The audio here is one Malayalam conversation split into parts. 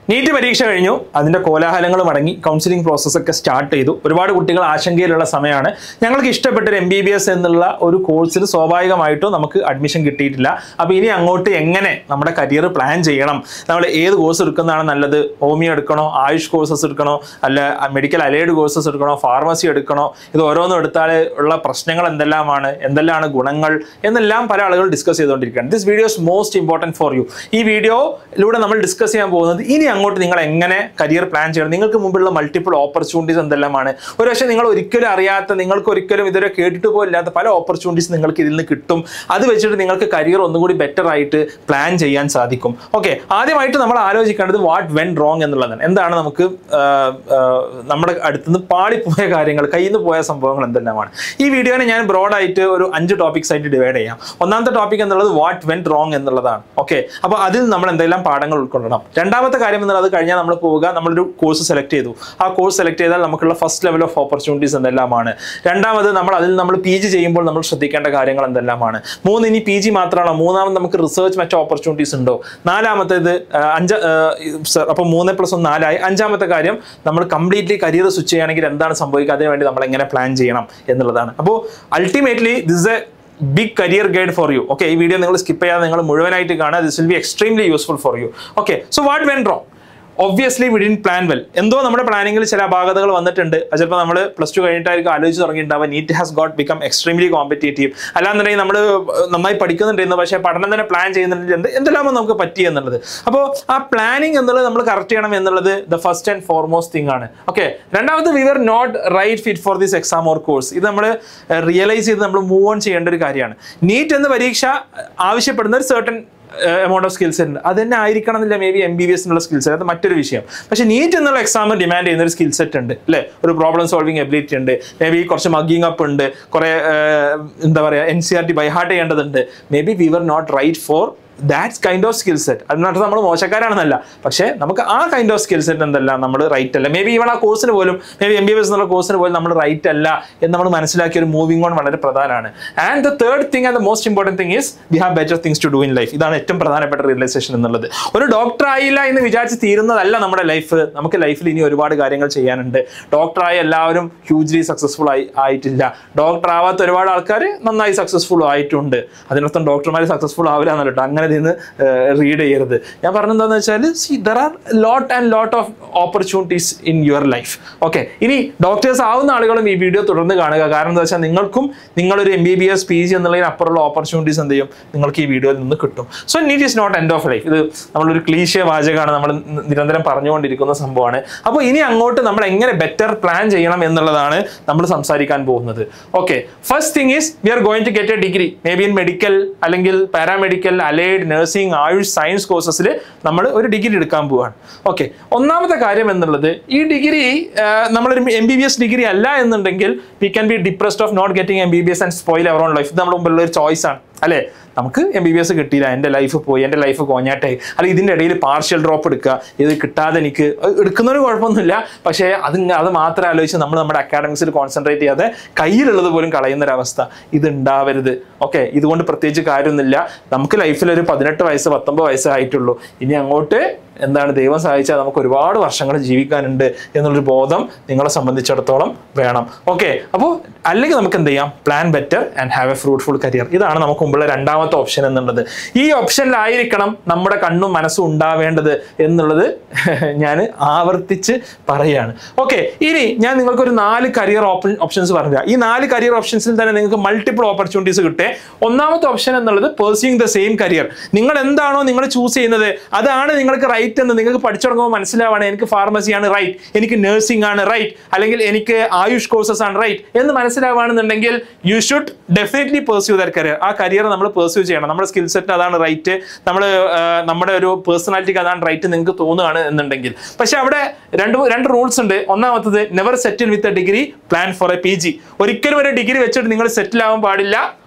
നീറ്റ് പരീക്ഷ കഴിഞ്ഞു അതിന്റെ കോലാഹലങ്ങൾ മടങ്ങി കൗൺസിലിംഗ് പ്രോസസ്സ് ഒക്കെ സ്റ്റാർട്ട് ചെയ്തു ഒരുപാട് കുട്ടികൾ ആശങ്കയിലുള്ള സമയമാണ് ഞങ്ങൾക്ക് ഇഷ്ടപ്പെട്ട ഒരു എം ബി ബി എസ് എന്നുള്ള ഒരു കോഴ്സിൽ സ്വാഭാവികമായിട്ടും നമുക്ക് അഡ്മിഷൻ കിട്ടിയിട്ടില്ല അപ്പോൾ ഇനി അങ്ങോട്ട് എങ്ങനെ നമ്മുടെ കരിയർ പ്ലാൻ ചെയ്യണം നമ്മൾ ഏത് കോഴ്സ് എടുക്കുന്നതാണ് നല്ലത് ഹോമിയോ എടുക്കണോ ആയുഷ് കോഴ്സസ് എടുക്കണോ അല്ല മെഡിക്കൽ അലൈഡ് കോഴ്സസ് എടുക്കണോ ഫാർമസി എടുക്കണോ ഇത് ഓരോന്നും എടുത്താൽ ഉള്ള പ്രശ്നങ്ങൾ എന്തെല്ലാമാണ് എന്തെല്ലാമാണ് ഗുണങ്ങൾ എന്നെല്ലാം പല ആളുകൾ ഡിസ്കസ് ചെയ്തുകൊണ്ടിരിക്കുകയാണ് this video is most important for you ഈ വീഡിയോയിലൂടെ നമ്മൾ ഡിസ്കസ് ചെയ്യാൻ പോകുന്നത് ഇനി അങ്ങോട്ട് നിങ്ങൾ എങ്ങനെ കരിയർ പ്ലാൻ ചെയ്യണം നിങ്ങൾക്ക് മുമ്പുള്ള മൾട്ടിപ്പിൾ ഓപ്പർച്യൂണിറ്റീസ് എന്തെല്ലാമാണ് ഒരു പക്ഷേ നിങ്ങൾ ഒരിക്കലും അറിയാത്ത നിങ്ങൾക്ക് ഒരിക്കലും ഇതുവരെ കേട്ടിട്ട് പോലില്ലാത്ത പല ഓപ്പർച്യൂണിറ്റീസ് നിങ്ങൾക്ക് ഇതിൽ നിന്ന് കിട്ടും അത് വെച്ചിട്ട് നിങ്ങൾക്ക് കരിയർ ഒന്നുകൂടി ബെറ്റർ ആയിട്ട് പ്ലാൻ ചെയ്യാൻ സാധിക്കും ഓക്കെ ആദ്യമായിട്ട് നമ്മൾ ആലോചിക്കേണ്ടത് വാട്ട് വെൻ റോങ് എന്നുള്ളതാണ് എന്താണ് നമുക്ക് ആ, ആ, നമ്മുടെ അടുത്തുനിന്ന് പാളിപ്പോയ കാര്യങ്ങൾ കയ്യിൽ നിന്ന് പോയ സംഭവങ്ങൾ എന്തെല്ലാമാണ് ഈ വീഡിയോനെ ഞാൻ ബ്രോഡായിട്ട് ഒരു അഞ്ച് ടോപ്പിക്സ് ആയിട്ട് ഡിവൈഡ് ചെയ്യാം ഒന്നാമത്തെ ടോപ്പിക് എന്നുള്ളത് വാട്ട് വെൻ റോങ് എന്നുള്ളതാണ് ഓക്കെ അപ്പോൾ അതിൽ നമ്മൾ എന്തെല്ലാം പാഠങ്ങൾ ഉൾക്കൊള്ളണം രണ്ടാമത്തെ കാര്യം എന്നുള്ളത് കഴിഞ്ഞാൽ നമ്മൾ പോവുക നമ്മളൊരു കോഴ്സ് സെലക്ട് ചെയ്തു ആ കോഴ്സ് സെലക്ട് ചെയ്താൽ നമുക്കുള്ള ഫസ്റ്റ് ലെവൽ ഓഫ് ഓപ്പർച്യൂണിറ്റീസ് എന്തെല്ലാമാണ് രണ്ടാമത് നമ്മൾ അതിൽ നമ്മൾ പി ജി ചെയ്യുമ്പോൾ നമ്മൾ ശ്രദ്ധിക്കേണ്ട കാര്യങ്ങൾ എന്തെല്ലാമാണ് മൂന്ന് ഇനി പി ജി മാത്രമാണോ മൂന്നാമത് നമുക്ക് റിസർച്ച് മറ്റു ഓപ്പർച്യൂണിറ്റീസ് ഉണ്ടോ നാലാമത്തേത് ആ, അഞ്ച് അപ്പോൾ മൂന്ന് പ്ലസ് ഒന്ന് നാലായി അഞ്ചാമത്തെ കാര്യം നമ്മൾ കംപ്ലീറ്റ്ലി കരിയർ സ്വിച്ച് ചെയ്യുകയാണെങ്കിൽ എന്താണ് സംഭവിക്കുക അതിന് വേണ്ടി നമ്മൾ എങ്ങനെ പ്ലാൻ ചെയ്യണം എന്നുള്ളതാണ് അപ്പോൾ ultimately this a big career guide for you okay ഈ വീഡിയോ നിങ്ങൾ സ്കിപ്പ് ചെയ്യാതെ നിങ്ങൾ മുഴുവനായിട്ട് കാണുക this will be extremely useful for you okay so what went wrong obviously we didn't plan well എന്തോ നമ്മുടെ പ്ലാനിങ്ങിൽ ചില അപാകതകൾ വന്നിട്ടുണ്ട് അത് ചിലപ്പോൾ നമ്മൾ പ്ലസ് ടു കഴിഞ്ഞിട്ടായിരിക്കും ആലോചിച്ച് തുടങ്ങിയിട്ടുണ്ടാവുക NEET has got become extremely competitive അല്ലാന്നുണ്ടെങ്കിൽ നമ്മൾ നന്നായി പഠിക്കുന്നുണ്ടായിരുന്നു പക്ഷേ പഠനം തന്നെ പ്ലാൻ ചെയ്യുന്നുണ്ട് എന്ത് എന്തെല്ലാമോ നമുക്ക് പറ്റി എന്നുള്ളത് അപ്പോൾ ആ പ്ലാനിങ് എന്നുള്ളത് നമ്മൾ കറക്റ്റ് ചെയ്യണം എന്നുള്ളത് the first and foremost thing ആണ് ഓക്കെ രണ്ടാമത് we are not right fit for this exam or course ഇത് നമ്മൾ റിയലൈസ് ചെയ്ത് നമ്മൾ മൂവ് ഓൺ ചെയ്യേണ്ട ഒരു കാര്യമാണ് നീറ്റ് എന്ന പരീക്ഷ ആവശ്യപ്പെടുന്ന ഒരു സർട്ടൻ എമൗണ്ട് ഓഫ് സ്കിൽസ് ഉണ്ട് അത് തന്നെ ആയിരിക്കണം എന്നില്ല may be M B B S എന്നുള്ള സ്കിൽ സെറ്റ് അത് മറ്റൊരു വിഷയം പക്ഷേ നീറ്റ് എന്നുള്ള എക്സാം ഡിമാൻഡ് ചെയ്യുന്ന ഒരു സ്കിൽ സെറ്റ് ഉണ്ട് അല്ലേ ഒരു പ്രോബ്ലം സോൾവിങ് എബിലിറ്റി ഉണ്ട് മേ ബി കുറച്ച് മഗ്ഗിങ് അപ്പ് ഉണ്ട് കുറേ ഏഹ്, എന്താ പറയുക N C R T by heart ചെയ്യേണ്ടതുണ്ട് may be we were not right for that's kind of skill set അതിനർത്ഥം നമ്മൾ മോശക്കാരാണെന്നല്ല പക്ഷേ നമുക്ക് ആ കൈൻഡ് ഓഫ് സ്കിൽ സെറ്റ് എന്തെല്ലാം നമ്മൾ റൈറ്റ് അല്ല മേ ബി ഇവൺ ആ കോഴ്സിന് പോലും may B M B B S എന്നുള്ള കോഴ്സിന് പോലും നമ്മൾ റൈറ്റ് അല്ല എന്ന് നമ്മൾ മനസ്സിലാക്കിയ ഒരു മൂവിംഗ് ഓൺ വളരെ പ്രധാനമാണ് and the third thing and the most important thing is we have better things to do in life ഇതാണ് ഏറ്റവും പ്രധാനപ്പെട്ട റിയലൈസേഷൻ എന്നുള്ളത് ഒരു ഡോക്ടർ ആയില്ല എന്ന് വിചാരിച്ച് തീരുന്നതല്ല നമ്മുടെ ലൈഫ് നമുക്ക് ലൈഫിൽ ഇനി ഒരുപാട് കാര്യങ്ങൾ ചെയ്യാനുണ്ട് ഡോക്ടറായ എല്ലാവരും ഹ്യൂജ്ലി സക്സസ്ഫുൾ ആയി ആയിട്ടില്ല ഡോക്ടർ ആവാത്ത ഒരുപാട് ആൾക്കാർ നന്നായി സക്സസ്ഫുൾ ആയിട്ടുണ്ട് അതിനർത്ഥം ഡോക്ടർമാർ സക്സസ്ഫുൾ ആവില്ല എന്നല്ല കേട്ടോ അങ്ങനെ നിന്ന് റീഡ് ചെയ്യരുത് ഞാൻ പറഞ്ഞെന്താന്ന് വെച്ചാൽ see there are lot and lot of opportunities in your life okay ഇനി ഡോക്ടേഴ്സ് ആവുന്ന ആളുകളും ഈ വീഡിയോ തുടർന്ന് കാണുക കാരണം എന്താ വെച്ചാൽ നിങ്ങൾക്കും നിങ്ങളൊരു M B B S P G എന്നുള്ളതിന് അപ്പുറമുള്ള ഓപ്പർച്യൂണിറ്റീസ് എന്ത് ചെയ്യും നിങ്ങൾക്ക് ഈ വീഡിയോയിൽ നിന്ന് കിട്ടും so NEET is not end of life ഇത് നമ്മളൊരു ക്ലീശ വാചകമാണ് നമ്മൾ നിരന്തരം പറഞ്ഞുകൊണ്ടിരിക്കുന്ന സംഭവമാണ് അപ്പോൾ ഇനി അങ്ങോട്ട് നമ്മൾ എങ്ങനെ ബെറ്റർ പ്ലാൻ ചെയ്യണം എന്നുള്ളതാണ് നമ്മൾ സംസാരിക്കാൻ പോകുന്നത് okay first thing is we are going to get a degree may be in medical അല്ലെങ്കിൽ paramedical allied nursing AYUSH science കോഴ്സസിൽ നമ്മൾ ഒരു ഡിഗ്രി എടുക്കാൻ പോവാണ് ഓക്കെ ഒന്നാമത്തെ കാര്യം എന്നുള്ളത് ഈ ഡിഗ്രി നമ്മളൊരു M B B S degree അല്ല എന്നുണ്ടെങ്കിൽ we can be depressed of not getting M B B S and spoil our own life ഇത് നമ്മുടെ മുമ്പിലുള്ള ഒരു ചോയ്സ് ആണ് അല്ലേ നമുക്ക് എം ബി ബി എസ് കിട്ടിയില്ല എൻ്റെ ലൈഫ് പോയി എൻ്റെ ലൈഫ് കോഞ്ഞാട്ടായി അല്ലെങ്കിൽ ഇതിൻ്റെ ഇടയിൽ പാർഷ്യൽ ഡ്രോപ്പ് എടുക്കുക ഇത് കിട്ടാതെ എനിക്ക് അത് എടുക്കുന്നതിന് കുഴപ്പമൊന്നുമില്ല പക്ഷേ അത് ഇങ്ങ- അത് മാത്രം ആലോചിച്ച് നമ്മൾ നമ്മുടെ അക്കാഡമിക്സിൽ കോൺസെൻട്രേറ്റ് ചെയ്യാതെ കയ്യിലുള്ളത് പോലും കളയുന്ന ഒരു അവസ്ഥ ഇത് ഉണ്ടാവരുത് ഓക്കെ ഇതുകൊണ്ട് പ്രത്യേകിച്ച് കാര്യമൊന്നുമില്ല നമുക്ക് ലൈഫിൽ ഒരു പതിനെട്ട് വയസ്സ് പത്തൊമ്പത് വയസ്സേ ആയിട്ടുള്ളൂ ഇനി അങ്ങോട്ട് എന്താണ് ദൈവം സഹായിച്ചാൽ നമുക്ക് ഒരുപാട് വർഷങ്ങൾ ജീവിക്കാനുണ്ട് എന്നുള്ളൊരു ബോധം നിങ്ങളെ സംബന്ധിച്ചിടത്തോളം വേണം ഓക്കെ അപ്പോൾ അല്ലെങ്കിൽ നമുക്ക് എന്ത് ചെയ്യാം plan better and have a fruitful career ഇതാണ് നമുക്ക് മുമ്പുള്ള രണ്ടാമത്തെ ഓപ്ഷൻ എന്നുള്ളത് ഈ ഓപ്ഷനിലായിരിക്കണം നമ്മുടെ കണ്ണും മനസ്സും ഉണ്ടാവേണ്ടത് എന്നുള്ളത് ഞാൻ ആവർത്തിച്ച് പറയുകയാണ് ഓക്കെ ഇനി ഞാൻ നിങ്ങൾക്ക് ഒരു നാല് കരിയർ ഓപ്ഷൻസ് പറഞ്ഞുതരാം ഈ നാല് കരിയർ ഓപ്ഷൻസിൽ തന്നെ നിങ്ങൾക്ക് മൾട്ടിപ്പിൾ ഓപ്പർച്യൂണിറ്റീസ് കിട്ടേ ഒന്നാമത്തെ ഓപ്ഷൻ എന്നുള്ളത് പേഴ്സ്യൂയിങ് ദ സെയിം കരിയർ നിങ്ങൾ എന്താണോ നിങ്ങൾ ചൂസ് ചെയ്യുന്നത് അതാണ് നിങ്ങൾക്ക് റൈറ്റ് എന്ന് നിങ്ങൾക്ക് പഠിച്ചു തുടങ്ങുമ്പോൾ മനസ്സിലാവാണ് എനിക്ക് ഫാർമസിയാണ് റൈറ്റ് എനിക്ക് നഴ്സിംഗ് ആണ് റൈറ്റ് അല്ലെങ്കിൽ എനിക്ക് ആയുഷ് കോഴ്സസ് ആണ് റൈറ്റ് എന്ന് മനസ്സിലാവുകയാണെന്നുണ്ടെങ്കിൽ you should definitely pursue their career ആ കരിയർ നമ്മൾ പേഴ്സ്യൂ ചെയ്യണം നമ്മുടെ സ്കിൽ സെറ്റ് അതാണ് റൈറ്റ് നമ്മൾ നമ്മുടെ ഒരു പേഴ്സണാലിറ്റിക്ക് അതാണ് റൈറ്റ് നിങ്ങൾക്ക് തോന്നുകയാണ് എന്നുണ്ടെങ്കിൽ പക്ഷെ അവിടെ രണ്ട് രണ്ട് റൂൾസ് ഉണ്ട് ഒന്നാമത്തത് never settle with a degree plan for a P G ഒരിക്കലും ഒരു ഡിഗ്രി വെച്ചിട്ട് നിങ്ങൾ സെറ്റിൽ ആവാൻ പാടില്ല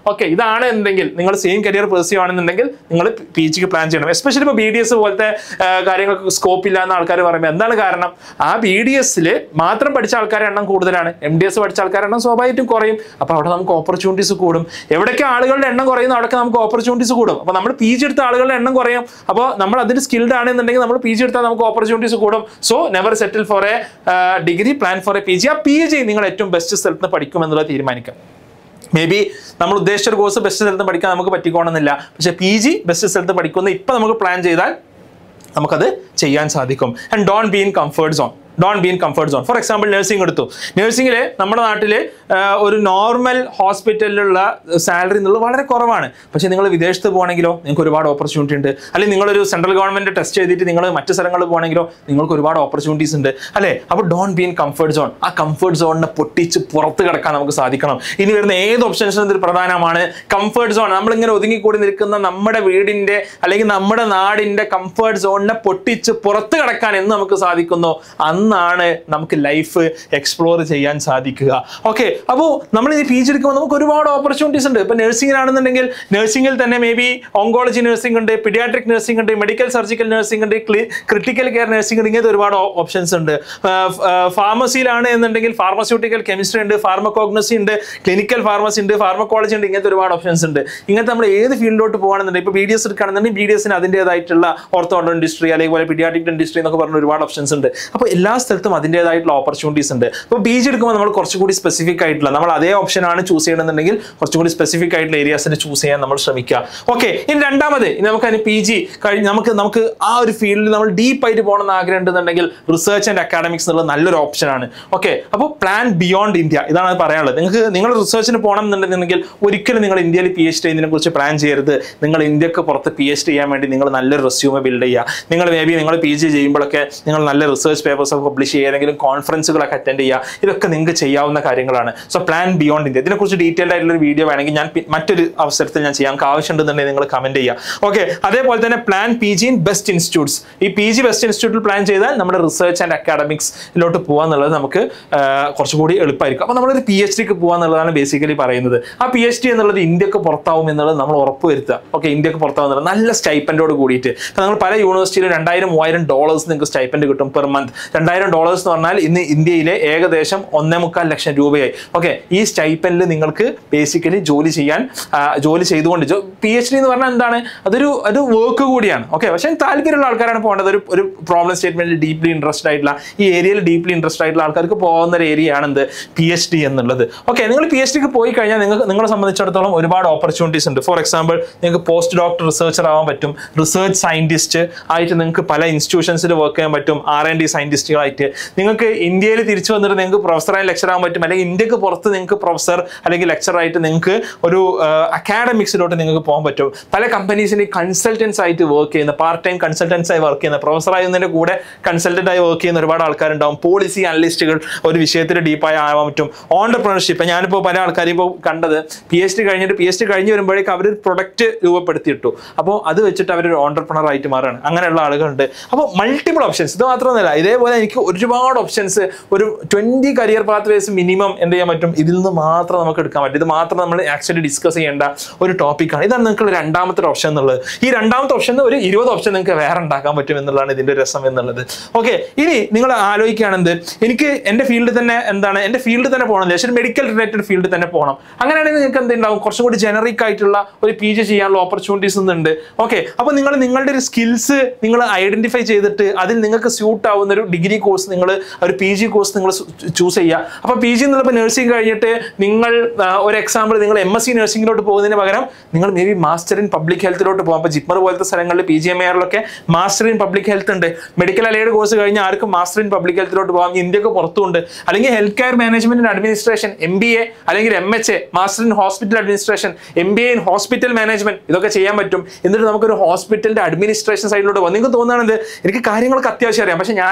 ഓക്കെ ഇതാണ് എന്തെങ്കിൽ നിങ്ങൾ സെയിം കരിയർ പെർസ്യൂ ആണെന്നുണ്ടെങ്കിൽ നിങ്ങൾ പി ജിക്ക് പ്ലാൻ ചെയ്യണം എസ്പെഷ്യലി ഇപ്പോൾ ബി ഡി എസ് പോലത്തെ ആ, കാര്യങ്ങൾക്ക് സ്കോപ്പ് ഇല്ല എന്ന് ആൾക്കാർ പറയുമ്പോൾ എന്താണ് കാരണം ആ ബി ഡി എസിൽ മാത്രം പഠിച്ച ആൾക്കാരുടെ എണ്ണം കൂടുതലാണ് എം ഡി എസ് പഠിച്ച ആൾക്കാരുടെ എണ്ണം സ്വാഭാവികമായിട്ടും കുറയും അപ്പോൾ അവിടെ നമുക്ക് ഓപ്പർച്യൂണിറ്റീസ് കൂടും എവിടെയൊക്കെ ആളുകളുടെ എണ്ണം കുറയുന്നു അവിടെയൊക്കെ നമുക്ക് ഓപ്പർച്യൂണിറ്റീസ് കൂടും അപ്പോൾ നമ്മൾ പി ജി എടുത്ത ആളുകളുടെ എണ്ണം കുറയും അപ്പോൾ നമ്മൾ അതിന് സ്കിൽഡ് ആണെന്നുണ്ടെങ്കിൽ നമ്മൾ പി ജി എടുത്താൽ നമുക്ക് ഓപ്പർച്യൂണിറ്റീസ് കൂടും so never settle for a degree plan for a P G ആ പി ജി നിങ്ങൾ ഏറ്റവും ബെസ്റ്റ് സ്ഥലത്ത് നിന്ന് പഠിക്കുമെന്നുള്ളത് തീരുമാനിക്കാം മേ ബി നമ്മൾ ഉദ്ദേശിച്ച ഒരു കോഴ്സ് ബെസ്റ്റ് സ്ഥലത്ത് പഠിക്കാൻ നമുക്ക് പറ്റിക്കോണമെന്നില്ല പക്ഷേ പി ജി ബെസ്റ്റ് സ്ഥലത്ത് പഠിക്കുന്ന ഇപ്പം നമുക്ക് പ്ലാൻ ചെയ്താൽ നമുക്കത് ചെയ്യാൻ സാധിക്കും and don't be in comfort zone don't be in comfort zone for example nursing എടുത്തു നഴ്സിംഗിൽ നമ്മുടെ നാട്ടിൽ ഒരു നോർമൽ ഹോസ്പിറ്റലിലുള്ള സാലറി എന്നുള്ളത് വളരെ കുറവാണ് പക്ഷേ നിങ്ങൾ വിദേശത്ത് പോകണമെങ്കിലോ നിങ്ങൾക്ക് ഒരുപാട് ഓപ്പർച്യൂണിറ്റി ഉണ്ട് അല്ലെങ്കിൽ നിങ്ങളൊരു സെൻട്രൽ ഗവൺമെന്റ് ടെസ്റ്റ് ചെയ്തിട്ട് നിങ്ങൾ മറ്റ് സ്ഥലങ്ങളിൽ പോകണമെങ്കിലോ നിങ്ങൾക്ക് ഒരുപാട് ഓപ്പർച്യൂണിറ്റീസ് ഉണ്ട് അല്ലേ അപ്പോൾ don't be in comfort zone ആ കംഫർട്ട് സോണിനെ പൊട്ടിച്ച് പുറത്ത് കിടക്കാൻ നമുക്ക് സാധിക്കണം ഇനി വരുന്ന ഏത് ഓപ്ഷൻസിനും ഇതിൽ പ്രധാനമാണ് കംഫർട്ട് സോൺ നമ്മളിങ്ങനെ ഒതുങ്ങിക്കൂടി നിൽക്കുന്ന നമ്മുടെ വീടിന്റെ അല്ലെങ്കിൽ നമ്മുടെ നാടിന്റെ കംഫർട്ട് സോണിനെ പൊട്ടിച്ച് പുറത്ത് കിടക്കാൻ എന്ന് നമുക്ക് സാധിക്കുന്നു അന്നാണ് നമുക്ക് ലൈഫ് എക്സ്പ്ലോർ ചെയ്യാൻ സാധിക്കുക ഓക്കെ അപ്പോൾ നമ്മൾ ഈ പി ജി എടുക്കുമ്പോൾ നമുക്ക് ഒരുപാട് ഓപ്പർച്യൂണിറ്റീസ് ഉണ്ട് ഇപ്പൊ നഴ്സിംഗിലാണെന്നുണ്ടെങ്കിൽ നഴ്സിംഗിൽ തന്നെ മേ ബി ഓങ്കോളജി നഴ്സിംഗ് ഉണ്ട് പിഡിയാട്രിക് നഴ്സിംഗ് ഉണ്ട് മെഡിക്കൽ സർജിക്കൽ നഴ്സിംഗ് ഉണ്ട് ക്രിട്ടിക്കൽ കെയർ നഴ്സിംഗ് ഉണ്ട് ഇങ്ങനത്തെ ഒരുപാട് ഓപ്ഷൻസ് ഉണ്ട് ഫാർമസിയിലാണ് എന്നുണ്ടെങ്കിൽ ഫാർമസ്യൂട്ടിക്കൽ കെമിസ്ട്രി ഉണ്ട് ഫാർമക്കോഗ്നസി ഉണ്ട് ക്ലിനിക്കൽ ഫാർമസി ഉണ്ട് ഫാർമക്കോളജി ഉണ്ട് ഇങ്ങനത്തെ ഒരുപാട് ഓപ്ഷൻസ് ഉണ്ട് ഇങ്ങനത്തെ നമ്മൾ ഏത് ഫീൽഡിലോട്ട് പോകുകയാണെന്നുണ്ടെങ്കിൽ ഇപ്പോൾ ബി ഡി എസ് എടുക്കുകയാണെന്നുണ്ടെങ്കിൽ ബി ഡി എസിന് അതിൻ്റെതായിട്ടുള്ള ഓർത്തോ ഡെൻറ്റിസ്ട്രി അല്ലെങ്കിൽ പിഡിയാട്രിക് ഡെൻറ്റിസ്ട്രി എന്നൊക്കെ പറഞ്ഞ ഒരുപാട് ഓപ്ഷൻസ് ഉണ്ട് അപ്പോൾ എല്ലാ സ്ഥലത്തും അതിൻ്റെതായിട്ടുള്ള ഓപ്പർച്യൂണിറ്റീസ് ഉണ്ട് അപ്പോൾ പി ജി എടുക്കുമ്പോൾ നമ്മൾ കുറച്ചുകൂടി സ്പെസിഫിക് ആയിട്ടുള്ള നമ്മൾ അതേ ഓപ്ഷൻ ആണ് ചൂസ് ചെയ്യണമെന്നുണ്ടെങ്കിൽ കുറച്ചുകൂടി സ്പെസിഫിക് ആയിട്ടുള്ള ഏരിയാസിന് ചൂസ് ചെയ്യാൻ നമ്മൾ ശ്രമിക്കുക ഓക്കെ ഇനി രണ്ടാമത് ഇനി നമുക്ക് അതിന് പി ജി കഴിഞ്ഞ് നമുക്ക് നമുക്ക് ആ ഒരു ഫീൽഡിൽ നമ്മൾ ഡീപ്പായിട്ട് പോകണം എന്ന് ആഗ്രഹം ഉണ്ടെന്നുണ്ടെങ്കിൽ റിസർച്ച് ആൻഡ് അക്കാഡമിക്സ് എന്നുള്ള നല്ലൊരു ഓപ്ഷനാണ് ഓക്കെ അപ്പോൾ പ്ലാൻ ബിയോണ്ട് ഇന്ത്യ ഇതാണ് അത് പറയാനുള്ളത് നിങ്ങൾക്ക് നിങ്ങൾ റിസർച്ചിന് പോകണം എന്നുണ്ടെന്നുണ്ടെങ്കിൽ ഒരിക്കലും നിങ്ങൾ ഇന്ത്യയിൽ പി എച്ച് ഡി ഇതിനെ കുറിച്ച് പ്ലാൻ ചെയ്യരുത് നിങ്ങൾ ഇന്ത്യക്ക് പുറത്ത് പി എച്ച് ഡി ചെയ്യാൻ വേണ്ടി നിങ്ങൾ നല്ലൊരു റെസ്യൂമെ ബിൽഡ് ചെയ്യുക നിങ്ങൾ മേ ബി നിങ്ങൾ പി ജി ചെയ്യുമ്പോഴൊക്കെ നിങ്ങൾ നല്ല റിസർച്ച് പേപ്പേഴ്സ് ഒക്കെ പബ്ലിഷ് ചെയ്യുക ഏതെങ്കിലും കോൺഫറൻസുകളൊക്കെ അറ്റൻഡ് ചെയ്യുക ഇതൊക്കെ നിങ്ങൾക്ക് ചെയ്യാവുന്ന കാര്യങ്ങളാണ് സോ പ്ലാൻ ബിയോണ്ട് ഇന്ത്യ ഇതിനെക്കുറിച്ച് ഡീറ്റെയിൽഡ് ആയിട്ടുള്ള ഒരു വീഡിയോ വേണമെങ്കിൽ ഞാൻ പി- മറ്റൊരു അവസരത്തിൽ ഞാൻ ചെയ്യാൻ ആവശ്യമുണ്ടെന്നുണ്ടെങ്കിൽ നിങ്ങൾ കമന്റ് ചെയ്യുക ഓക്കെ അതേപോലെ തന്നെ plan P G in best institutes ഈ പി ജി ബെസ്റ്റ് ഇൻസ്റ്റിറ്റ്യൂട്ടിൽ പ്ലാൻ ചെയ്താൽ നമ്മുടെ റിസർച്ച് ആൻഡ് അക്കാഡമിക്സിലോട്ട് പോകാന്നുള്ളത് നമുക്ക് ആ, കുറച്ചുകൂടി എളുപ്പമായിരിക്കും അപ്പോൾ നമ്മളൊരു പി എച്ച് ഡിക്ക് പോകാന്നുള്ളതാണ് ബേസിക്കലി പറയുന്നത് ആ പി എച്ച് ഡി എന്നുള്ളത് ഇന്ത്യക്ക് പുറത്താവും എന്നുള്ളത് നമ്മൾ ഉറപ്പ് വരുത്തുക ഓക്കെ ഇന്ത്യക്ക് പുറത്താവും എന്നുള്ളത് നല്ല സ്റ്റൈപ്പൻഡോട് കൂടിയിട്ട് അപ്പോൾ നിങ്ങൾ പല യൂണിവേഴ്സിറ്റിയിലും രണ്ടായിരം മൂവായിരം ഡോളേഴ്സ് നിങ്ങൾക്ക് സ്റ്റൈപ്പൻഡ് കിട്ടും പെർ മന്ത് രണ്ടായിരം ഡോളേഴ്സ് എന്ന് പറഞ്ഞാൽ ഇന്ന് ഇന്ത്യയിലെ ഏകദേശം ഒന്നേ മുക്കാൽ ലക്ഷം രൂപയായി ഓക്കെ ഈ സ്റ്റൈപ്പൻഡിൽ നിങ്ങൾക്ക് ബേസിക്കലി ജോലി ചെയ്യാൻ ആ, ജോലി ചെയ്തുകൊണ്ട് പി എച്ച് ഡി എന്ന് പറഞ്ഞാൽ എന്താണ് അതൊരു ഒരു വർക്ക് കൂടിയാണ് ഓക്കെ പക്ഷേ താല്പര്യമുള്ള ആൾക്കാരാണ് പോകേണ്ടത് ഒരു ഒരു പ്രോബ്ലം സ്റ്റേറ്റ്മെന്റിൽ ഡീപ്ലി ഇൻട്രസ്റ്റ് ആയിട്ടുള്ള ഈ ഏരിയയിൽ ഡീപ്ലി ഇൻട്രസ്റ്റ് ആയിട്ടുള്ള ആൾക്കാർക്ക് പോകുന്ന ഒരു ഏരിയ ആണ് എന്ത് പി എച്ച് ഡി എന്നുള്ളത് ഓക്കെ നിങ്ങൾ പി എച്ച് ഡിക്ക് പോയി കഴിഞ്ഞാൽ നിങ്ങൾക്ക് നിങ്ങളെ സംബന്ധിച്ചിടത്തോളം ഒരുപാട് ഓപ്പർച്യൂണിറ്റീസ് ഉണ്ട് ഫോർ എക്സാമ്പിൾ നിങ്ങൾക്ക് പോസ്റ്റ് ഡോക്ടർ റിസർച്ചർ ആവാൻ പറ്റും റിസർച്ച് സയന്റിസ്റ്റ് ആയിട്ട് നിങ്ങൾക്ക് പല ഇൻസ്റ്റിറ്റ്യൂഷൻസിൽ വർക്ക് ചെയ്യാൻ പറ്റും ആർ എൻ ഡി സയന്റിസ്റ്റുകളായിട്ട് നിങ്ങൾക്ക് ഇന്ത്യയിൽ തിരിച്ചു വന്നിട്ട് നിങ്ങൾക്ക് പ്രൊഫസറായി ലെക്ചർ ആവാൻ പറ്റും അല്ലെങ്കിൽ ഇന്ത്യക്ക് പുറത്ത് നിങ്ങൾക്ക് പ്രൊഫസർ അല്ലെങ്കിൽ lecturer ആയിട്ട് നിങ്ങൾക്ക് ഒരു അക്കാഡമിക്സിലോട്ട് നിങ്ങൾക്ക് പോകാൻ പറ്റും പല കമ്പനീസിന് കൺസൾട്ടൻസ് ആയിട്ട് വർക്ക് ചെയ്യുന്ന പാർട്ട് ടൈം കൺസൾട്ടൻസ് ആയി വർക്ക് ചെയ്യുന്ന പ്രൊഫസർ ആയതിൻ്റെ കൂടെ കൺസൾട്ടൻ്റ് ആയി വർക്ക് ചെയ്യുന്ന ഒരുപാട് ആൾക്കാരുണ്ടാവും പോളിസി അനലിസ്റ്റുകൾ ഒരു വിഷയത്തിൽ ഡീപ്പായി ആവാൻ പറ്റും ഓണ്ടർപ്രണർഷിപ്പ് ഞാനിപ്പോൾ പല ആൾക്കാരും ഇപ്പോൾ കണ്ടത് പി എച്ച് ഡി കഴിഞ്ഞിട്ട് പി എച്ച് ഡി കഴിഞ്ഞ് വരുമ്പോഴേക്ക് അവർ പ്രൊഡക്റ്റ് രൂപപ്പെടുത്തിയിട്ടു അപ്പോൾ അത് വെച്ചിട്ട് അവരൊരു ഓണ്ടർപ്രണർ ആയിട്ട് മാറുകയാണ് അങ്ങനെയുള്ള ആളുകളുണ്ട് അപ്പോൾ മൾട്ടിപ്പിൾ ഓപ്ഷൻസ് ഇത് മാത്രമൊന്നുമല്ല ഇതേപോലെ എനിക്ക് ഒരുപാട് ഓപ്ഷൻസ് ഒരു twenty career path ways minimum എന്ത് ചെയ്യാൻ പറ്റും ഇതിൽ നിന്ന് മാത്രം നമുക്ക് എടുക്കാൻ പറ്റും ഇത് മാത്രം നമ്മൾ ആക്ച്വലി ഡിസ്കസ് ചെയ്യേണ്ട ഒരു ടോപ്പിക്കാണ് ഇതാണ് നിങ്ങൾക്ക് രണ്ടാമത്തെ ഓപ്ഷൻ എന്നുള്ളത് ഈ രണ്ടാമത്തെ ഓപ്ഷൻ ഒരു ഇരുപത് ഓപ്ഷൻ നിങ്ങൾക്ക് വേറെ ഉണ്ടാക്കാൻ പറ്റും എന്നുള്ളതാണ് ഇതിന്റെ രസം എന്നുള്ളത് ഓക്കെ ഇനി നിങ്ങൾ ആലോചിക്കുകയാണെന്ത് എനിക്ക് എൻ്റെ ഫീൽഡിൽ തന്നെ എന്താണ് എൻ്റെ ഫീൽഡിൽ തന്നെ പോകണം പക്ഷേ ഒരു മെഡിക്കൽ റിലേറ്റഡ് ഫീൽഡിൽ തന്നെ പോകണം അങ്ങനെയാണെങ്കിൽ നിങ്ങൾക്ക് എന്തുണ്ടാവും കുറച്ചും കൂടി ജനറിക് ആയിട്ടുള്ള ഒരു പി ജി ചെയ്യാനുള്ള ഓപ്പർച്യൂണിറ്റീസ് ഉണ്ട് ഓക്കെ അപ്പോൾ നിങ്ങൾ നിങ്ങളുടെ ഒരു സ്കിൽസ് നിങ്ങൾ ഐഡന്റിഫൈ ചെയ്തിട്ട് അതിൽ നിങ്ങൾക്ക് സ്യൂട്ട് ആവുന്ന ഒരു ഡിഗ്രി കോഴ്സ് നിങ്ങൾ ഒരു പി ജി കോഴ്സ് നിങ്ങൾ ചൂസ് ചെയ്യുക അപ്പോൾ പി ജി എന്നുള്ളപ്പോൾ നഴ്സിംഗ് കഴിഞ്ഞിട്ട് നിങ്ങൾ ആ, ഒരു എക്സാമ്പിൾ നിങ്ങൾ എം എസ് സി നഴ്സിംഗിലോട്ട് പോകുന്നതിന് പകരം നിങ്ങൾ may be master in public ഹെൽത്തിലോട്ട് പോകാം അപ്പോൾ ജിപ്മർ പോലത്തെ സ്ഥലങ്ങളിൽ പി ജി എം ആറിലൊക്കെ മാസ്റ്റർ ഇൻ പബ്ലിക് ഹെൽത്ത് ഉണ്ട് മെഡിക്കൽ അലൈഡ് കോഴ്സ് കഴിഞ്ഞാൽ ആർക്കും മാസ്റ്റർ ഇൻ പബ്ലിക് ഹെൽത്തിലോട്ട് പോകാം ഇന്ത്യക്ക് പുറത്തുണ്ട് അല്ലെങ്കിൽ health care management administration M B A അല്ലെങ്കിൽ M H A master in hospital administration M B A in hospital management ഇതൊക്കെ ചെയ്യാൻ പറ്റും എന്നിട്ട് നമുക്കൊരു ഹോസ്പിറ്റലിന്റെ അഡ്മിനിസ്ട്രേഷൻ സൈഡിലോട്ട് പോകാം നിങ്ങൾക്ക് തോന്നുകയാണെന്ത് എനിക്ക് കാര്യങ്ങളൊക്കെ അത്യാവശ്യം അറിയാം പക്ഷെ ഞാൻ മേ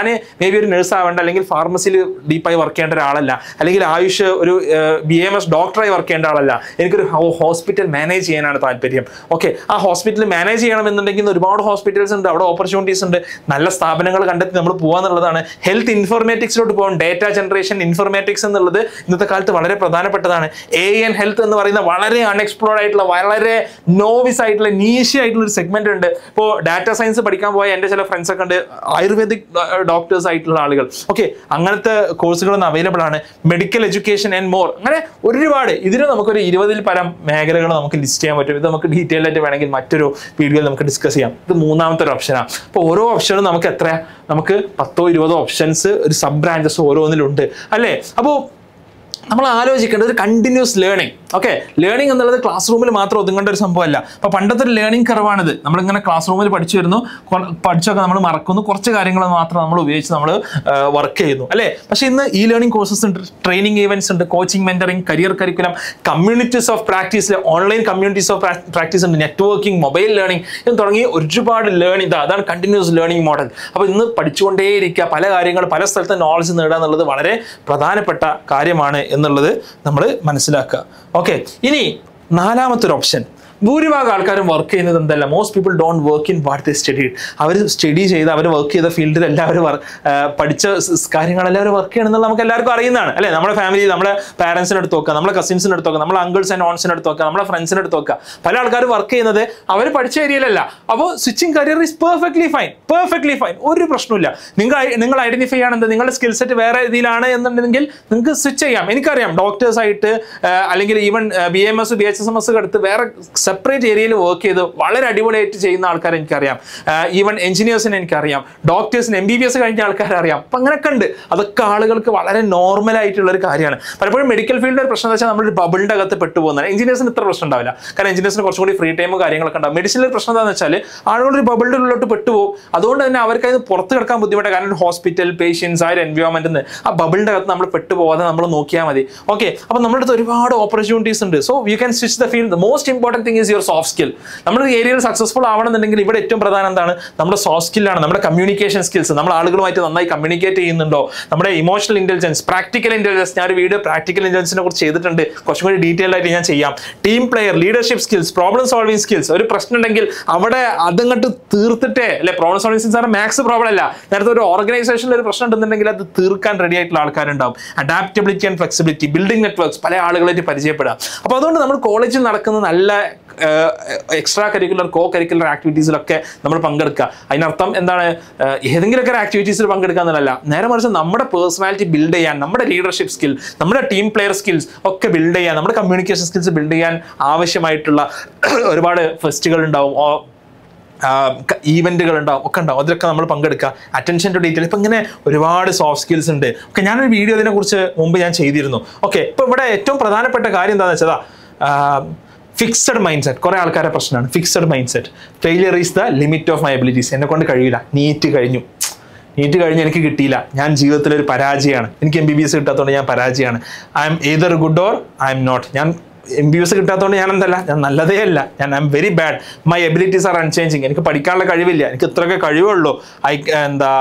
ബി ഒരു nurse ആവേണ്ട അല്ലെങ്കിൽ ഫാർമസിയിൽ ഡീപ്പായി വർക്ക് ചെയ്യേണ്ട ഒരാളല്ല അല്ലെങ്കിൽ ആയുഷ് ഒരു ബി എം എസ് ഡോക്ടറായി വർക്ക് ചെയ്യേണ്ട ആളല്ല എനിക്കൊരു ഹോസ്പിറ്റൽ മാനേജ് ചെയ്യാനാണ് താല്പര്യം ഓക്കെ ആ ഹോസ്പിറ്റൽ മാനേജ് ചെയ്യണമെന്നുണ്ടെങ്കിൽ ഇന്ന് ഒരുപാട് ഹോസ്പിറ്റൽസ് ഉണ്ട് അവിടെ ഓപ്പർച്യൂണിറ്റീസ് ഉണ്ട് നല്ല സ്ഥാപനങ്ങൾ കണ്ടെത്തി നമ്മൾ പോകാന്നുള്ളതാണ് ഹെൽത്ത് ഇൻഫർമേറ്റിക്സിലോട്ട് പോകാൻ ഡേറ്റ ജനറേഷൻ ഇൻഫർമേറ്റിക്സ് എന്നുള്ളത് ഇന്നത്തെ കാലത്ത് വളരെ പ്രധാനപ്പെട്ടതാണ് എ എൻ ഹെൽത്ത് എന്ന് പറയുന്ന വളരെ അൺഎക്സ്പ്ലോർഡ് ആയിട്ടുള്ള വളരെ നോവിസ് ആയിട്ടുള്ള നീഷി ആയിട്ടുള്ള ഒരു സെഗ്മെന്റ് ഉണ്ട് ഇപ്പോൾ ഡാറ്റ സയൻസ് പഠിക്കാൻ പോയ എൻ്റെ ചില ഫ്രണ്ട്സ് ഒക്കെ ഉണ്ട് ആയുർവേദിക് ഡോക്ടേഴ്സ് ആയിട്ടുള്ള ആളുകൾ ഓക്കെ അങ്ങനത്തെ കോഴ്സുകളൊന്നും അവൈലബിൾ ആണ് മെഡിക്കൽ എഡ്യൂക്കേഷൻ ആൻഡ് മോർ അങ്ങനെ ഒരുപാട് ഇതിന് നമുക്കൊരു ഇരുപതിൽ പരം മേഖലകൾ നമുക്ക് ലിസ്റ്റ് ചെയ്യാൻ പറ്റും ഇത് നമുക്ക് ഡീറ്റെയിൽ ആയിട്ട് വേണമെങ്കിൽ മറ്റൊരു വീഡിയോയിൽ നമുക്ക് ഡിസ്കസ് ചെയ്യാം ഇത് മൂന്നാമത്തെ ഒരു ഓപ്ഷനാണ് അപ്പോൾ ഓരോ ഓപ്ഷനും നമുക്ക് എത്ര നമുക്ക് പത്തോ ഇരുപതോ ഓപ്ഷൻസ് ഒരു സബ് ബ്രാഞ്ചസ് ഓരോന്നിലുണ്ട് അല്ലേ അപ്പോൾ നമ്മൾ ആലോചിക്കേണ്ടത് ഒരു കണ്ടിന്യൂസ് ലേണിംഗ് ഓക്കെ ലേണിംഗ് എന്നുള്ളത് ക്ലാസ് റൂമിൽ മാത്രം ഒതുങ്ങേണ്ട ഒരു സംഭവമല്ല അപ്പൊ പണ്ടത്തെ ഒരു ലേണിംഗ് കർവാണിത് നമ്മളിങ്ങനെ ക്ലാസ് റൂമിൽ പഠിച്ചു വരുന്നു കൊ- പഠിച്ചൊക്കെ നമ്മൾ മറക്കുന്നു കുറച്ച് കാര്യങ്ങൾ മാത്രം നമ്മൾ ഉപയോഗിച്ച് നമ്മൾ വർക്ക് ചെയ്യുന്നു അല്ലേ പക്ഷേ ഇന്ന് ഈ ലേണിംഗ് കോഴ്സസ് ഉണ്ട് ട്രെയിനിങ് ഈവൻസ് ഉണ്ട് coaching mentoring career curriculum communities of practice online communities of practice ഉണ്ട് നെറ്റ്വർക്കിംഗ് മൊബൈൽ ലേണിംഗ് എന്ന് തുടങ്ങി ഒരുപാട് ലേണിംഗ് ഇതാ അതാണ് കണ്ടിന്യൂസ് ലേണിംഗ് മോഡൽ അപ്പോൾ ഇന്ന് പഠിച്ചുകൊണ്ടേയിരിക്കുക പല കാര്യങ്ങൾ പല സ്ഥലത്ത് നോളജ് നേടുക എന്നുള്ളത് വളരെ പ്രധാനപ്പെട്ട കാര്യമാണ് എന്നുള്ളത് നമ്മൾ മനസ്സിലാക്കുക ഓക്കെ ഇനി നാലാമത്തെ ഒരു ഓപ്ഷൻ ഭൂരിഭാഗം ആൾക്കാരും വർക്ക് ചെയ്യുന്നത് എന്തല്ല most people don't work in what they studied അവർ സ്റ്റഡി ചെയ്ത് അവർ വർക്ക് ചെയ്ത ഫീൽഡിൽ എല്ലാവരും വർ- ആ, പഠിച്ച സ് സ് കാര്യങ്ങളെല്ലാവരും വർക്ക് ചെയ്യണമെന്നുള്ള നമുക്ക് എല്ലാവർക്കും അറിയുന്നതാണ് അല്ലേ നമ്മുടെ ഫാമിലി നമ്മുടെ പാരൻസിനെ എടുത്ത് നോക്കുക നമ്മുടെ കസിൻസിനെ എടുത്ത് നോക്കുക നമ്മുടെ അങ്കിൾസ് ആൻഡ് ഓൺസിനെ എടുത്ത് നോക്കുക നമ്മുടെ ഫ്രണ്ട്സിനെ എടുത്ത് നോക്കുക പല ആൾക്കാരും വർക്ക് ചെയ്യുന്നത് അവർ പഠിച്ച ഏരിയയിലല്ല അപ്പോൾ switching career is perfectly fine perfectly fine ഒരു പ്രശ്നമില്ല നിങ്ങൾ ഐ- നിങ്ങൾ ഐഡന്റിഫൈ ചെയ്യണം എന്താ നിങ്ങളുടെ സ്കിൽ സെറ്റ് വേറെ രീതിയിലാണ് എന്നുണ്ടെങ്കിൽ നിങ്ങൾക്ക് സ്വിച്ച് ചെയ്യാം എനിക്കറിയാം ഡോക്ടേഴ്സ് ആയിട്ട് ആ, അല്ലെങ്കിൽ even B M S B H S M S എടുത്ത് വേറെ സെപ്പറേറ്റ് ഏരിയയിൽ വർക്ക് ചെയ്ത് വളരെ അടിപൊളിയായിട്ട് ചെയ്യുന്ന ആൾക്കാരെ എനിക്കറിയാം ഈവൻ എഞ്ചിനീയേഴ്സിനെ എനിക്കറിയാം ഡോക്ടേഴ്സിന് എം ബി ബി എസ് കഴിഞ്ഞ ആൾക്കാരെ അറിയാം അപ്പം അങ്ങനെയൊക്കെ ഉണ്ട് അതൊക്കെ ആളുകൾക്ക് വളരെ നോർമൽ ആയിട്ടുള്ള ഒരു കാര്യമാണ് പലപ്പോഴും മെഡിക്കൽ ഫീൽഡിൽ ഒരു പ്രശ്നം എന്ന് വെച്ചാൽ നമ്മളൊരു ബബിളിന്റെ അകത്ത് പെട്ടുപോകുന്നത് എഞ്ചിനീയേഴ്സിന് ഇത്ര പ്രശ്നം ഉണ്ടാവില്ല കാരണം എഞ്ചിനീയേഴ്സിന് കുറച്ചും കൂടി ഫ്രീ ടൈമും കാര്യങ്ങളൊക്കെ ഉണ്ടാവും മെഡിസിനിൽ പ്രശ്നം എന്താണെന്ന് വെച്ചാൽ ആളുകൾ ഒരു ബബിളിന്റെ ഉള്ളിലോട്ട് പെട്ടുപോകും അതുകൊണ്ട് തന്നെ അവർക്ക് അതിന് പുറത്ത് കിടക്കാൻ ബുദ്ധിമുട്ടാണ് കാരണം ഹോസ്പിറ്റൽ പേഷ്യൻസ് ആ ഒരു എൻവയോൺമെന്റിൽ ആ ബബിളിന്റെ അകത്ത് നമ്മൾ പെട്ടുപോകാതെ നമ്മൾ നോക്കിയാൽ മതി ഓക്കെ അപ്പൊ നമ്മുടെ അടുത്ത് ഒരുപാട് ഓപ്പർച്യൂണിറ്റീസ് ഉണ്ട് so you can switch the field the most important thing is your soft skill നമ്മുടെ ഏരിയയിൽ സക്സസ്ഫുൾ ആവണമെന്നുണ്ടെങ്കിൽ ഇവിടെ ഏറ്റവും പ്രധാനം എന്താണ് നമ്മുടെ സോഫ്റ്റ് സ്കില്ലാണ് നമ്മുടെ കമ്മ്യൂണിക്കേഷൻ സ്കിൽസ് നമ്മൾ ആളുകളുമായിട്ട് നന്നായി കമ്മ്യൂണിക്കേറ്റ് ചെയ്യുന്നുണ്ടോ നമ്മുടെ ഇമോഷണൽ ഇന്റലിജൻസ് പ്രാക്ടിക്കൽ ഇന്റലിജൻസ് ഞാൻ ഒരു വീഡിയോ പ്രാക്ടിക്കൽ ഇന്റലിജൻസിനെ കുറിച്ച് ചെയ്തിട്ടുണ്ട് കുറച്ചും കൂടി ഡീറ്റെയിൽ ആയിട്ട് ഞാൻ ചെയ്യാം team player leadership skills problem solving skills ഒരു പ്രശ്നം ഉണ്ടെങ്കിൽ അവിടെ അതങ്ങോട്ട് തീർത്തിട്ടേ അല്ലെ പ്രോബ്ലം സോൾവിങ് സ്കിൽസ് ആണ് മാക്സ് പ്രോബ്ലം അല്ല നേരത്തെ ഒരു ഓർഗനൈസേഷനിൽ ഒരു പ്രശ്നം ഉണ്ടെന്നുണ്ടെങ്കിൽ അത് തീർക്കാൻ റെഡി ആയിട്ടുള്ള ആൾക്കാരുണ്ടാവും adaptability and flexibility building networks പല ആളുകളായിട്ട് പരിചയപ്പെടുക അപ്പോൾ അതുകൊണ്ട് നമ്മൾ കോളേജിൽ നടക്കുന്ന നല്ല എക്സ്ട്രാ കരിക്കുലർ കോ കരിക്കുലർ ആക്ടിവിറ്റീസിലൊക്കെ നമ്മൾ പങ്കെടുക്കുക അതിനർത്ഥം എന്താണ് ഏഹ്, ഏതെങ്കിലുമൊക്കെ ഒരു ആക്ടിവിറ്റീസിൽ പങ്കെടുക്കുക എന്നുള്ളതല്ല നേരെ മറിച്ച് നമ്മുടെ പേഴ്സണാലിറ്റി ബിൽഡ് ചെയ്യാൻ നമ്മുടെ ലീഡർഷിപ്പ് സ്കിൽ നമ്മുടെ ടീം പ്ലെയർ സ്കിൽസ് ഒക്കെ ബിൽഡ് ചെയ്യാൻ നമ്മുടെ കമ്മ്യൂണിക്കേഷൻ സ്കിൽസ് ബിൽഡ് ചെയ്യാൻ ആവശ്യമായിട്ടുള്ള ഒരുപാട് ഫെസ്റ്റുകൾ ഉണ്ടാവും ഓ, ഈവെന്റുകൾ ഉണ്ടാവും ഒക്കെ ഉണ്ടാവും അതിലൊക്കെ നമ്മൾ പങ്കെടുക്കുക അറ്റൻഷൻ ടു ഡീറ്റെയിൽ ഇപ്പം ഇങ്ങനെ ഒരുപാട് സോഫ്റ്റ് സ്കിൽസ് ഉണ്ട് ഓക്കെ ഞാനൊരു വീഡിയോ ഇതിനെ കുറിച്ച് മുമ്പ് ഞാൻ ചെയ്തിരുന്നു ഓക്കെ ഇപ്പൊ ഇവിടെ ഏറ്റവും പ്രധാനപ്പെട്ട കാര്യം എന്താണെന്ന് വെച്ചാൽ ഫിക്സഡ് മൈൻഡ് സെറ്റ് കുറെ ആൾക്കാരുടെ പ്രശ്നമാണ് fixed mind set failure is the limit of my abilities എന്നെ കൊണ്ട് കഴിയില്ല നീറ്റ് കഴിഞ്ഞു നീറ്റ് കഴിഞ്ഞ് എനിക്ക് കിട്ടിയില്ല ഞാൻ ജീവിതത്തിൽ ഒരു പരാജയമാണ് എനിക്ക് എം ബി ബി എസ് കിട്ടാത്തതുകൊണ്ട് ഞാൻ പരാജയമാണ് I'm either good or I'm not ഞാൻ എം ബി എസ് കിട്ടാത്തതുകൊണ്ട് ഞാൻ എന്തല്ല ഞാൻ നല്ലതേ അല്ല ഞാൻ I'm very bad my abilities are unchanging എനിക്ക് പഠിക്കാനുള്ള കഴിവില്ല എനിക്ക് ഇത്രയൊക്കെ കഴിവുള്ളൂ ഐ എന്താ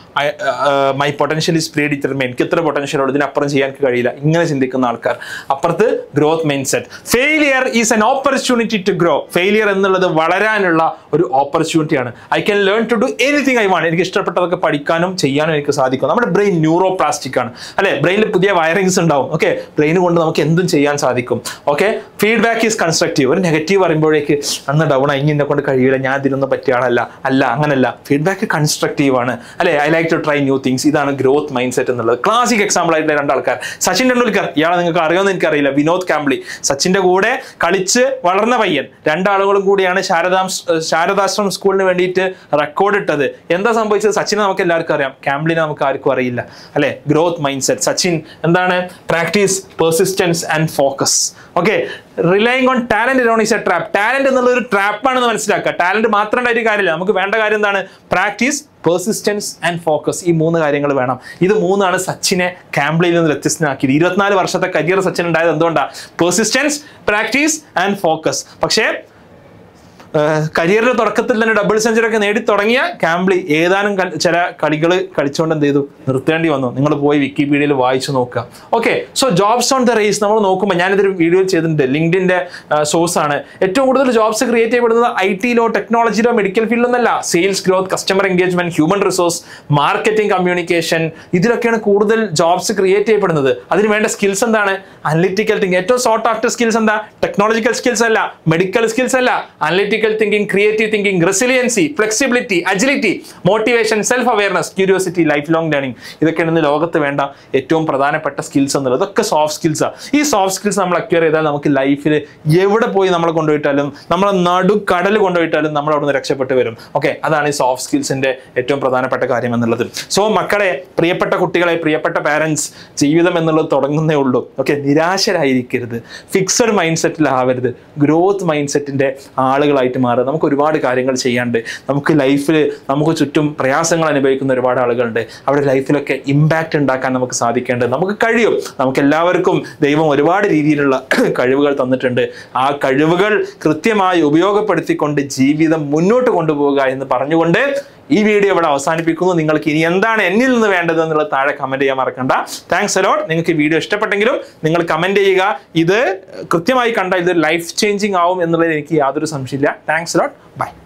my potential is predetermine എനിക്ക് ഇത്ര പൊട്ടൻഷ്യൽ ഉള്ളൂ ഇതിനപ്പുറം ചെയ്യാൻ എനിക്ക് കഴിയില്ല ഇങ്ങനെ ചിന്തിക്കുന്ന ആൾക്കാർ അപ്പുറത്ത് growth mind set failure is an opportunity to grow failure എന്നുള്ളത് വളരാനുള്ള ഒരു ഓപ്പർച്യൂണിറ്റിയാണ് I can learn to do anything I want എനിക്ക് ഇഷ്ടപ്പെട്ടതൊക്കെ പഠിക്കാനും ചെയ്യാനും എനിക്ക് സാധിക്കും നമ്മുടെ ബ്രെയിൻ ന്യൂറോ പ്ലാസ്റ്റിക് ആണ് അല്ലെ ബ്രെയിനിൽ പുതിയ വയറിങ്സ് ഉണ്ടാവും ഓക്കെ ബ്രെയിൻ കൊണ്ട് നമുക്ക് എന്തും ചെയ്യാൻ സാധിക്കും ഓക്കെ ഫീഡ്ബാക്ക് ഈസ് കൺസ്ട്രക്റ്റീവ് ഒരു നെഗറ്റീവ് പറയുമ്പോഴേക്ക് അന്ന് ഡൗൺ ആയി എന്നെ കൊണ്ട് കഴിയില്ല ഞാൻ ഇതിനൊന്നും പറ്റിയ ആളല്ല അല്ല അങ്ങനല്ല ഫീഡ്ബാക്ക് കൺസ്ട്രക്റ്റീവ് ആണ് അല്ലെ I like to try new things ഇതാണ് ഗ്രോത്ത് മൈൻഡ് സെറ്റ് എന്നുള്ളത് ക്ലാസിക് എക്സാമ്പിൾ ആയിട്ടുള്ള രണ്ടാൾക്കാർ സച്ചിൻ ടെണ്ടുൽക്കർ ഇയാളെ നിങ്ങൾക്ക് അറിയാമെന്ന് എനിക്കറിയില്ല വിനോദ് കാംബ്ലി സച്ചിന്റെ കൂടെ കളിച്ച് വളർന്ന പയ്യൻ രണ്ടാളുകളും കൂടിയാണ് ശാരദാം ശാരദാശ്രം സ്കൂളിന് വേണ്ടിയിട്ട് റെക്കോർഡ് ഇട്ടത് എന്താ സംഭവിച്ചത് സച്ചിനെ നമുക്ക് എല്ലാവർക്കും അറിയാം കാംബ്ലിനെ നമുക്ക് ആർക്കും അറിയില്ല അല്ലെ ഗ്രോത്ത് മൈൻഡ് സെറ്റ് സച്ചിൻ എന്താണ് practice persistence and focus okay relying on talent alone is a trap talent എന്നുള്ള ഒരു ട്രാപ്പാണെന്ന് മനസ്സിലാക്കുക ടാലന്റ് മാത്രം ഉണ്ടായിട്ട് കാര്യമില്ല നമുക്ക് വേണ്ട കാര്യം എന്താണ് പ്രാക്ടീസ് പെർസിസ്റ്റൻസ് ആൻഡ് ഫോക്കസ് ഈ മൂന്ന് കാര്യങ്ങൾ വേണം ഇത് മൂന്നാണ് സച്ചിനെ കാംബ്ലിയിൽ നിന്ന് വ്യത്യസ്തനാക്കിയത് ഇരുപത്തിനാല് വർഷത്തെ കരിയർ സച്ചിൻ ഉണ്ടായത് എന്തുകൊണ്ടാണ് പെർസിസ്റ്റൻസ് പ്രാക്ടീസ് ആൻഡ് ഫോക്കസ് പക്ഷേ കരിയറിന്റെ തുടക്കത്തിൽ തന്നെ ഡബിൾ സെഞ്ചുറി ഒക്കെ നേടി തുടങ്ങിയ കാംബ്ലി ഏതാനും കൾ- ചില കളികൾ കളിച്ചുകൊണ്ട് എന്ത് ചെയ്തു നിർത്തേണ്ടി വന്നു നിങ്ങൾ പോയി വിക്കിപീഡിയയിൽ വായിച്ചു നോക്കുക okay so jobs on the race നമ്മൾ നോക്കുമ്പോൾ ഞാനിതൊരു വീഡിയോ ചെയ്തിട്ടുണ്ട് ലിങ്ക്ഡിന്റെ സോഴ്സ് ആണ് ഏറ്റവും കൂടുതൽ ജോബ്സ് ക്രിയേറ്റ് ചെയ്യപ്പെടുന്നത് ഐ ടിയിലോ ടെക്നോളജിയിലോ മെഡിക്കൽ ഫീൽഡിലൊന്നല്ല sales growth customer engagement human resource marketing communication ഇതിലൊക്കെയാണ് കൂടുതൽ ജോബ്സ് ക്രിയേറ്റ് ചെയ്യപ്പെടുന്നത് അതിന് വേണ്ട സ്കിൽസ് എന്താണ് അനലിറ്റിക്കൽ തിങ്കിങ് ഏറ്റവും സോർട്ട് ആഫ്റ്റർ സ്കിൽസ് എന്താ ടെക്നോളജിക്കൽ സ്കിൽസ് അല്ല മെഡിക്കൽ സ്കിൽസ് അല്ല analytical thinking creative thinking resiliency flexibility agility motivation self awareness curiosity life long learning ഇതൊക്കെയാണ് ഇന്ന് ലോകത്ത് വേണ്ട ഏറ്റവും പ്രധാനപ്പെട്ട സ്കിൽസ് എന്നുള്ളത് ഇതൊക്കെ സോഫ്റ്റ് സ്കിൽസാണ് ഈ സോഫ്റ്റ് സ്കിൽസ് നമ്മൾ അക്വയർ ചെയ്താൽ നമുക്ക് ലൈഫിൽ എവിടെ പോയി നമ്മളെ കൊണ്ടുപോയിട്ടാലും നമ്മളെ നടു കടൽ കൊണ്ടുപോയിട്ടാലും നമ്മൾ അവിടെ നിന്ന് രക്ഷപ്പെട്ട് വരും ഓക്കെ അതാണ് ഈ സോഫ്റ്റ് സ്കിൽസിന്റെ ഏറ്റവും പ്രധാനപ്പെട്ട കാര്യം എന്നുള്ളത് സോ മക്കളെ പ്രിയപ്പെട്ട കുട്ടികളെ പ്രിയപ്പെട്ട പാരൻസ് ജീവിതം എന്നുള്ളത് തുടങ്ങുന്നേ ഉള്ളൂ ഓക്കെ നിരാശരായിരിക്കരുത് ഫിക്സഡ് മൈൻഡ് സെറ്റിലാവരുത് ഗ്രോത്ത് മൈൻഡ് സെറ്റിന്റെ ആളുകളായിട്ട് മാറുക നമുക്ക് ഒരുപാട് കാര്യങ്ങൾ ചെയ്യാണ്ട് നമുക്ക് ലൈഫിൽ നമുക്ക് ചുറ്റും പ്രയാസങ്ങൾ അനുഭവിക്കുന്ന ഒരുപാട് ആളുകളുണ്ട് അവരുടെ ലൈഫിലൊക്കെ ഇമ്പാക്റ്റ് ഉണ്ടാക്കാൻ നമുക്ക് സാധിക്കേണ്ടത് നമുക്ക് കഴിയും നമുക്ക് എല്ലാവർക്കും ദൈവം ഒരുപാട് രീതിയിലുള്ള കഴിവുകൾ തന്നിട്ടുണ്ട് ആ കഴിവുകൾ കൃത്യമായി ഉപയോഗപ്പെടുത്തിക്കൊണ്ട് ജീവിതം മുന്നോട്ട് കൊണ്ടുപോവുക എന്ന് പറഞ്ഞുകൊണ്ട് ഈ വീഡിയോ ഇവിടെ അവസാനിപ്പിക്കുന്നു നിങ്ങൾക്ക് ഇനി എന്താണ് എന്നിൽ നിന്ന് വേണ്ടത് എന്നുള്ളത് താഴെ കമന്റ് ചെയ്യാൻ മറക്കണ്ട താങ്ക്സ് അലോട്ട് നിങ്ങൾക്ക് ഈ വീഡിയോ ഇഷ്ടപ്പെട്ടെങ്കിലും നിങ്ങൾ കമന്റ് ചെയ്യുക ഇത് കൃത്യമായി കണ്ട ഇത് ലൈഫ് ചേഞ്ചിങ് ആവും എന്നുള്ളതിൽ എനിക്ക് യാതൊരു സംശയമില്ല താങ്ക്സ് അലോട്ട് ബൈ